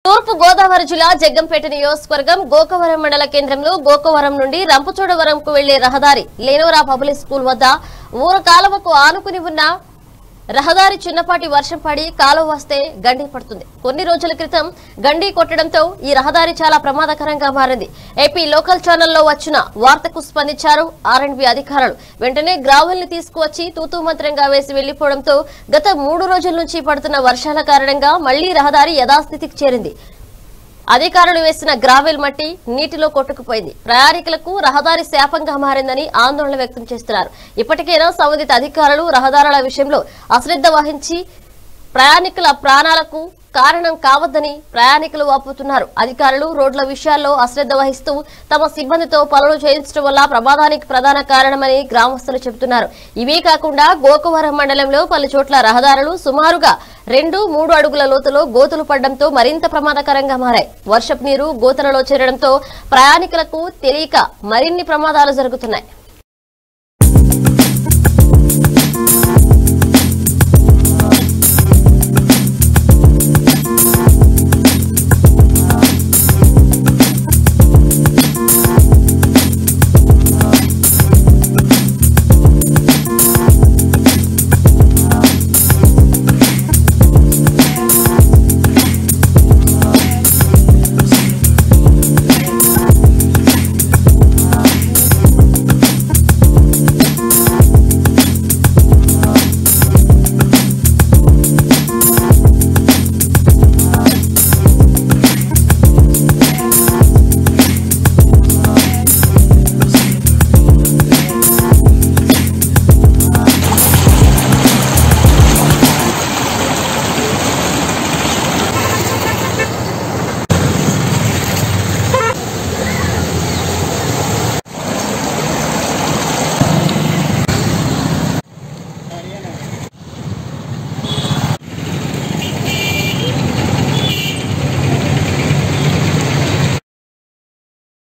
తూర్పు గోదావరి జిల్లా జగ్గంపేట నియోజకవర్గం గోకవరం మండల కేంద్రంలో గోకవరం నుండి రంపచోడవరంకు వెళ్లే రహదారి లేనోరా పబ్లిక్ స్కూల్ వద్ద ఊర కాలువకు ఆనుకుని ఉన్న రహదారి చిన్నపాటి వర్షం పడి కాలువ వస్తే గండి పడుతుంది కొన్ని రోజుల క్రితం గండి కొట్టడంతో ఈ రహదారి చాలా ప్రమాదకరంగా మారింది ఏపీ లోకల్ ఛానల్లో వచ్చిన వార్తకు స్పందించారు ఆర్ఎండ్బి అధికారులు వెంటనే గ్రావెల్ ని తీసుకువచ్చి తూతూ మంత్రంగా వేసి వెళ్లిపోవడంతో గత మూడు రోజుల నుంచి పడుతున్న వర్షాల కారణంగా మళ్లీ రహదారి యథాస్థితికి చేరింది అధికారులు వేసిన గ్రావెల్ మట్టి నీటిలో కొట్టుకుపోయింది ప్రయాణికులకు రహదారి శాపంగా మారిందని ఆందోళన వ్యక్తం చేస్తున్నారు ఇప్పటికైనా సంబంధిత అధికారులు రహదారుల విషయంలో అశ్రద్ధ వహించి ప్రయాణికుల ప్రాణాలకు కారణం కావద్దని ప్రయాణికులు వాపోతున్నారు అధికారులు రోడ్ల విషయాల్లో అశ్రద్ధ వహిస్తూ తమ సిబ్బందితో పనులు చేయించడం వల్ల ప్రమాదానికి ప్రధాన కారణమని గ్రామస్తులు చెబుతున్నారు ఇవే కాకుండా గోకవరం మండలంలో పలు చోట్ల రహదారులు సుమారుగా రెండు మూడు అడుగుల లోతులో గోతులు పడడంతో మరింత ప్రమాదకరంగా మారాయి వర్షపు నీరు గోతులలో చేరడంతో ప్రయాణికులకు తెలియక మరిన్ని ప్రమాదాలు జరుగుతున్నాయి